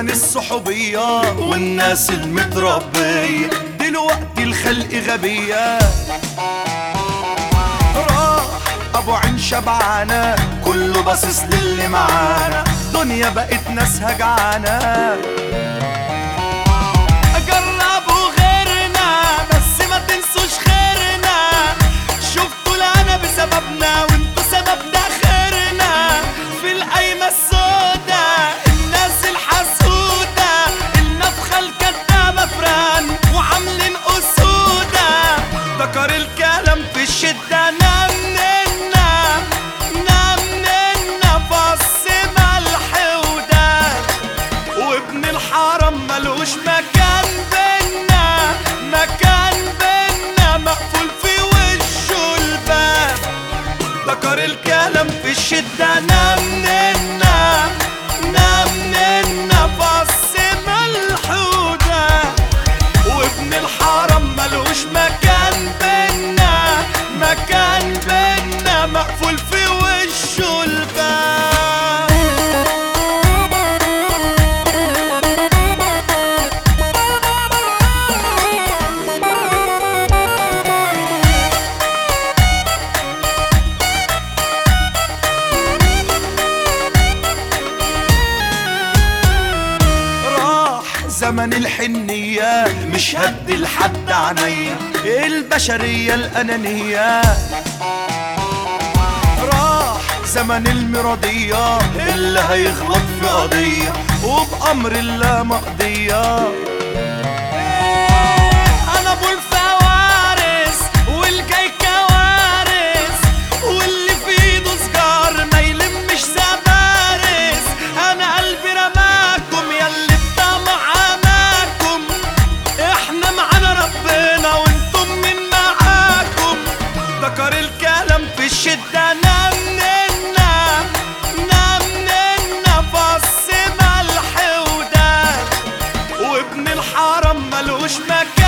زمن الصحوبية والناس المتربية دلوقتي الخلق غبية راح ابو عين شبعانة كله باصص للي معانا دنيا بقت ناسها جعانة جربوا غيرنا بس ما تنسوش خيرنا شفتوا لنا بسببنا وانتوا سبب تاخيرنا في القايمة السودا الناس الحسودة النفخة الكدابة فران وعاملين أسودة ذكر الكلام في الشدة نام منا نام منا فص ملح ودان وابن الحرم ملوش مكان بينا مكان بينا مقفول في وشه الباب ذكر الكلام في الشدة نام ننا نام ننا فص ملح وده وابن الحرم ملوش مكان بينا مكان بينا مقفول في وشه الباب راح زمن الحنية مش هدي لحد عينيا البشرية الأنانية راح زمن المرضية اللي هيغلط في قضية وبأمر الله مقضية أنا أبو الفوارس والجاي كوارث واللي في ايده سجار ما يلمش زبارس أنا قلبي رماكم ياللي الطمع عماكم احنا معانا ربنا وانتم من معاكم ذكر الكلام في الشدة نام ننا نام ننا فص ملح ودان وابن الحرم ملوش مكان